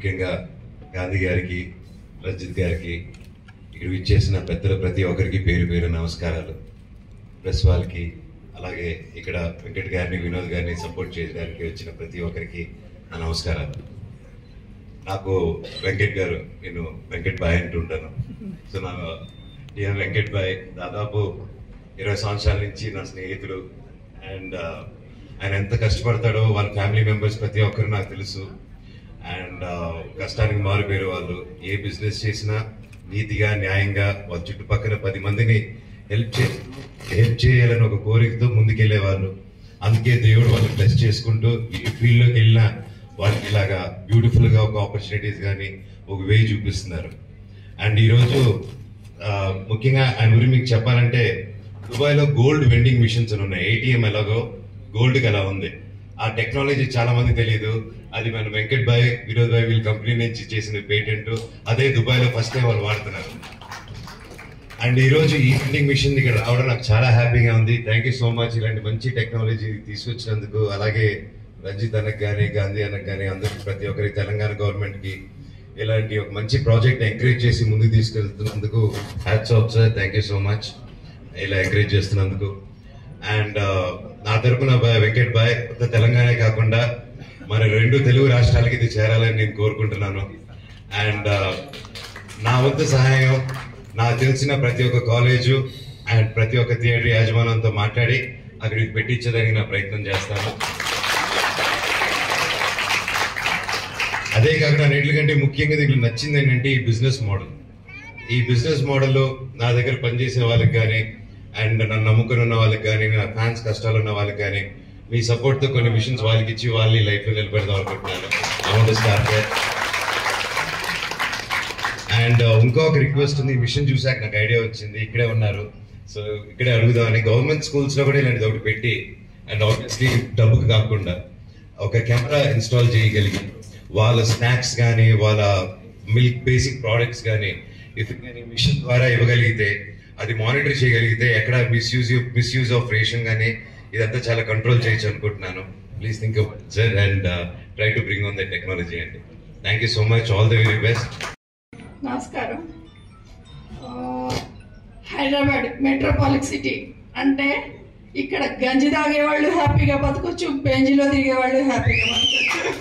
ముఖ్యంగా గాంధీ గారికి రజిత్ గారికి ఇక్కడ విచ్చేసిన పెద్దలు ప్రతి ఒక్కరికి పేరు పేరు నమస్కారాలు ప్రెస్ వాళ్ళకి అలాగే ఇక్కడ వెంకట్ గారిని వినోద్ గారిని సపోర్ట్ చేయడానికి వచ్చిన ప్రతి ఒక్కరికి నా నమస్కారాలు నాకు వెంకట్ గారు నేను వెంకట్ బాయ్ అంటుంటాను సో నా డియర్ వెంకట్ బాయ్ దాదాపు ఇరవై సంవత్సరాల నుంచి నా స్నేహితుడు అండ్ ఆయన ఎంత కష్టపడతాడో వాళ్ళ ఫ్యామిలీ మెంబర్స్ ప్రతి ఒక్కరు నాకు తెలుసు అండ్ కష్టానికి మారుపేరు వాళ్ళు ఏ బిజినెస్ చేసినా నీతిగా న్యాయంగా వాళ్ళ చుట్టుపక్కల పది మందిని హెల్ప్ చే హెల్ప్ చేయాలని ఒక కోరికతో ముందుకెళ్లేవాళ్ళు అందుకే దేవుడు వాళ్ళు బ్లెస్ చేసుకుంటూ ఈ ఫీల్డ్లోకి వెళ్ళినా వాళ్ళకి ఇలాగా బ్యూటిఫుల్ గా ఒక ఆపర్చునిటీస్ కానీ ఒక వే చూపిస్తున్నారు అండ్ ఈరోజు ఆ, ముఖ్యంగా ఆయన గురించి మీకు చెప్పాలంటే దుబాయ్ లో గోల్డ్ వెండింగ్ మిషన్స్ అని ఉన్నాయి ఏటీఎం ఎలాగో గోల్డ్ కి అలా ఉంది ఆ టెక్నాలజీ చాలా మంది తెలియదు అది మన వెంకట్ భాయ్ వినోద్ భాయ్ వీళ్ళ కంపెనీ నుంచి చేసిన పేటెంట్ అదే దుబాయ్ లో ఫస్ట్ టైం వాళ్ళు వాడుతున్నారు అండ్ ఈ రోజు ఈ వెండింగ్ మిషన్ ఇక్కడ రావడం నాకు చాలా హ్యాపీగా ఉంది థ్యాంక్ యూ సో మచ్ ఇలాంటి మంచి టెక్నాలజీ తీసుకొచ్చినందుకు అలాగే రంజిత్ అన్నకు కానీ గాంధీ అన్నకు కానీ అందరికి ప్రతి ఒక్కరి తెలంగాణ గవర్నమెంట్ కి ఇలాంటి ఒక మంచి ప్రాజెక్ట్ ఎంకరేజ్ చేసి ముందుకు తీసుకెళ్తున్నందుకు hats off sir thank you so much ఇలా ఎంకరేజ్ చేస్తున్నందుకు అండ్ నా తరపున బా- వెంకట్ బాయ్ కొత్త తెలంగాణ కాకుండా మన రెండు తెలుగు రాష్ట్రాలకి ఇది చేరాలని నేను కోరుకుంటున్నాను అండ్ నా వంతు సహాయం నాకు తెలిసిన ప్రతి ఒక్క కాలేజు అండ్ ప్రతి ఒక్క థియేటర్ యాజమాన్యంతో మాట్లాడి అక్కడికి పెట్టించడానికి నా ప్రయత్నం చేస్తాను అదే కాకుండా అన్నిటికంటే ముఖ్యంగా దీంట్లో నచ్చింది ఏంటంటే ఈ బిజినెస్ మోడల్ ఈ బిజినెస్ మోడల్లో నా దగ్గర పనిచేసే వాళ్ళకి కానీ అండ్ నన్ను నమ్ముకుని ఉన్న వాళ్ళకి కానీ నా ఫ్యాన్స్ కష్టాలు ఉన్న వాళ్ళకి కానీ మీ సపోర్ట్ తో కొన్ని మిషన్స్ వాళ్ళకి ఇచ్చి వాళ్ళని లైఫ్ లో నిలబెడదాం అనుకుంటున్నాను I want to start there. And ఇంకొక రిక్వెస్ట్ ఉంది ఈ మిషన్ చూసాక నాకు ఐడియా వచ్చింది ఇక్కడే ఉన్నారు సో ఇక్కడే అడుగుదామని గవర్నమెంట్ స్కూల్స్ లో కూడా ఇలాంటిది ఒకటి పెట్టి అండ్ ఆబ్వియస్లీ డబ్బుకు కాకుండా ఒక కెమెరా ఇన్స్టాల్ చేయగలిగి వాళ్ళ స్నాక్స్ కానీ వాళ్ళ మిల్క్ బేసిక్ ప్రోడక్ట్స్ కానీ ఇఫ్ మిషన్ ద్వారా ఇవ్వగలిగితే అది మానిటర్ చేయగలిగితే ఎక్కడ మిస్యూజ్ మిస్యూజ్ ఆఫ్ రేషన్ కానీ ఇదంతా చాలా కంట్రోల్ చేయొచ్చు అనుకుంటున్నాను please think sir and try to bring on the technology అండి thank you so much all the very best నమస్కారం ఆ, హైదరాబాద్ మెట్రోపాలిక్ సిటీ అంటే ఇక్కడ గంజి తాగేవాళ్ళు హ్యాపీగా బతకొచ్చు బెంజిలో తిరిగేవాళ్ళు హ్యాపీగా బతకొచ్చు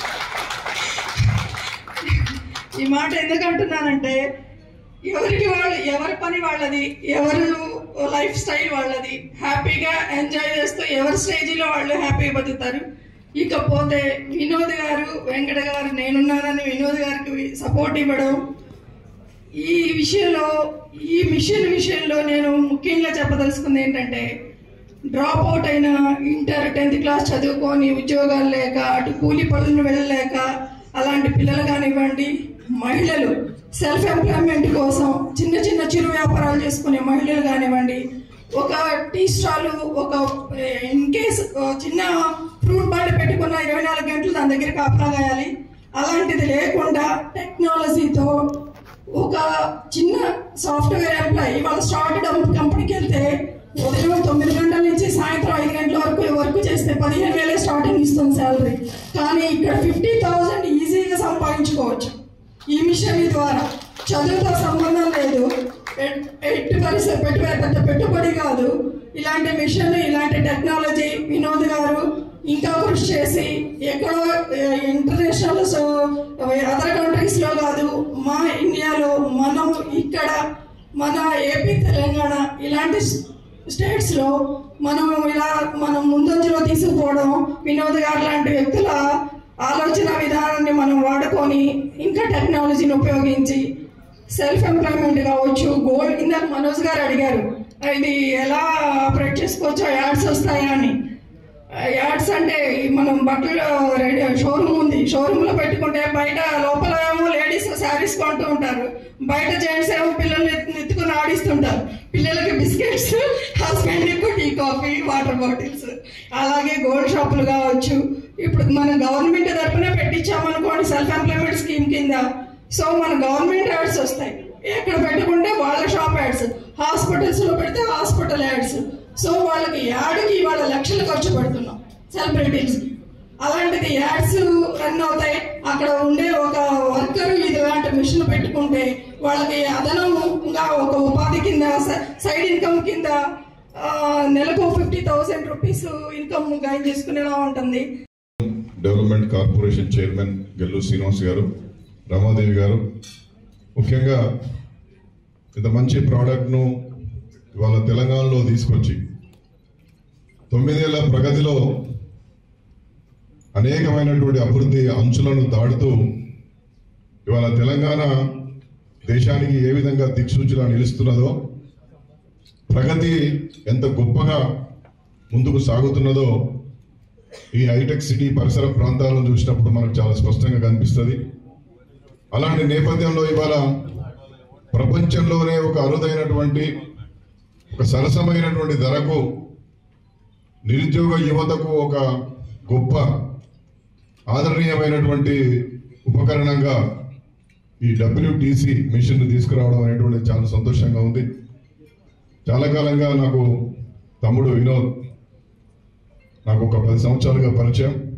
ఈ మాట ఎందుకు అంటున్నానంటే ఎవరికి వాళ్ళు ఎవరి పని వాళ్ళది ఎవరు లైఫ్ స్టైల్ వాళ్ళది హ్యాపీగా ఎంజాయ్ చేస్తూ ఎవరి స్టేజీలో వాళ్ళు హ్యాపీగా బతుకుతారు ఇకపోతే వినోద్ గారు వెంకట గారు నేనున్నానని వినోద్ గారికి సపోర్ట్ ఇవ్వడం ఈ విషయంలో ఈ మిషన్ విషయంలో నేను ముఖ్యంగా చెప్పదలుచుకుంది ఏంటంటే డ్రాప్ అవుట్ అయిన ఇంటర్ టెన్త్ క్లాస్ చదువుకొని ఉద్యోగాలు లేక అటు కూలి పనులను వెళ్ళలేక అలాంటి పిల్లలు కానివ్వండి మహిళలు సెల్ఫ్ ఎంప్లాయ్మెంట్ కోసం చిన్న చిన్న చిరు వ్యాపారాలు చేసుకునే మహిళలు కానివ్వండి ఒక టీ స్టాల్ ఒక ఇన్ కేస్ చిన్న ఫ్రూట్ బండి పెట్టుకున్న ఇరవై నాలుగు గంటలు దాని దగ్గర కాపలా కాయాలి అలాంటిది లేకుండా టెక్నాలజీతో ఒక చిన్న సాఫ్ట్వేర్ ఎంప్లాయీ వాళ్ళ స్టార్ట్ కంపెనీకి వెళ్తే ఉదయం తొమ్మిది గంటల నుంచి సాయంత్రం ఐదు గంటల వరకు వర్క్ చేస్తే పదిహేను వేలే స్టార్టింగ్ ఇస్తుంది శాలరీ కానీ ఇక్కడ ఫిఫ్టీ థౌసండ్ ఈజీగా సంపాదించుకోవచ్చు ఈ మిషన్ ద్వారా చదువుతో సంబంధం లేదు ఎట్- ఎట్టి పరిస్థితి పెట్టుబడి పెద్ద పెట్టుబడి కాదు ఇలాంటి మిషన్ ఇలాంటి టెక్నాలజీ వినోద్ గారు ఇంకా కృషి చేసి ఎక్కడో ఇంటర్నేషనల్ అదర్ కంట్రీస్ లో కాదు మా ఇండియాలో మనం ఇక్కడ మన ఏపీ తెలంగాణ ఇలాంటి స్టేట్స్ లో మనం ఇలా మనం ముందంజలో తీసుకుపోవడం వినోద్ గారు లాంటి వ్యక్తుల ఆలోచన విధానాన్ని మనం వాడుకొని ఇంకా టెక్నాలజీని ఉపయోగించి సెల్ఫ్ ఎంప్లాయ్మెంట్ కావచ్చు గోల్డ్ ఇందాక మనోజ్ గారు అడిగారు ఇది ఎలా ఆపరేట్ చేసుకోవచ్చో యాడ్స్ వస్తాయా అని యాడ్స్ అంటే ఈ మనం బట్టలు రెడీ షోరూమ్ ఉంది షోరూమ్ లో పెట్టుకుంటే బయట లోపల ఏమో లేడీస్ శారీస్ కొంటూ ఉంటారు బయట జెంట్స్ ఏమో పిల్లల్ని ఎత్తు- ఎత్తుకుని ఆడిస్తుంటారు పిల్లలకి biscuits husband tea coffee water bottles అలాగే గోల్డ్ షాపులు కావచ్చు ఇప్పుడు మన గవర్నమెంట్ తరఫున పెట్టించామనుకోండి సెల్ఫ్ ఎంప్లాయ్మెంట్ స్కీమ్ కింద సో మన గవర్నమెంట్ యాడ్స్ వస్తాయి ఎక్కడ పెట్టుకుంటే వాళ్ళ షాప్ యాడ్స్ హాస్పిటల్స్ లో పెడితే హాస్పిటల్ యాడ్స్ సో వాళ్ళకి యాడ్కి వాళ్ళ లక్షలు ఖర్చు పెడుతున్నాం సెలబ్రిటీస్ అలాంటిది యాడ్స్ రన్ అవుతాయి అక్కడ ఉండే ఒక వర్కర్ ఇలాంటి మిషన్ పెట్టుకుంటే వాళ్ళకి అదనంగా ఒక ఉపాధి కింద స- సైడ్ ఇన్కమ్ కింద ఆ, నెలకు fifty thousand rupees income gain చేసుకునేలా ఉంటుంది development corporation chairman Gellu Srinivas గారు రమాదేవి గారు ముఖ్యంగా ఇంత మంచి ప్రోడక్ట్ను ఇవాళ తెలంగాణలో తీసుకొచ్చి తొమ్మిదేళ్ల ప్రగతిలో అనేకమైనటువంటి అభివృద్ధి అంచులను దాటుతూ ఇవాళ తెలంగాణ దేశానికి ఏ విధంగా దిక్సూచిలా నిలుస్తున్నదో ప్రగతి ఎంత గొప్పగా ముందుకు సాగుతున్నదో ఈ హైటెక్ సిటీ పరిసర ప్రాంతాలను చూసినప్పుడు మనకు చాలా స్పష్టంగా కనిపిస్తుంది అలాంటి నేపథ్యంలో ఇవాళ ప్రపంచంలోనే ఒక అరుదైనటువంటి ఒక సరసమైనటువంటి ధరకు నిరుద్యోగ యువతకు ఒక గొప్ప ఆదరణీయమైనటువంటి ఉపకరణంగా ఈ డబ్ల్యూటీసీ మిషన్ తీసుకురావడం అనేటువంటి చాలా సంతోషంగా ఉంది చాలా కాలంగా నాకు తమ్ముడు వినోద్ నాకు ఒక పది సంవత్సరాలుగా పరిచయం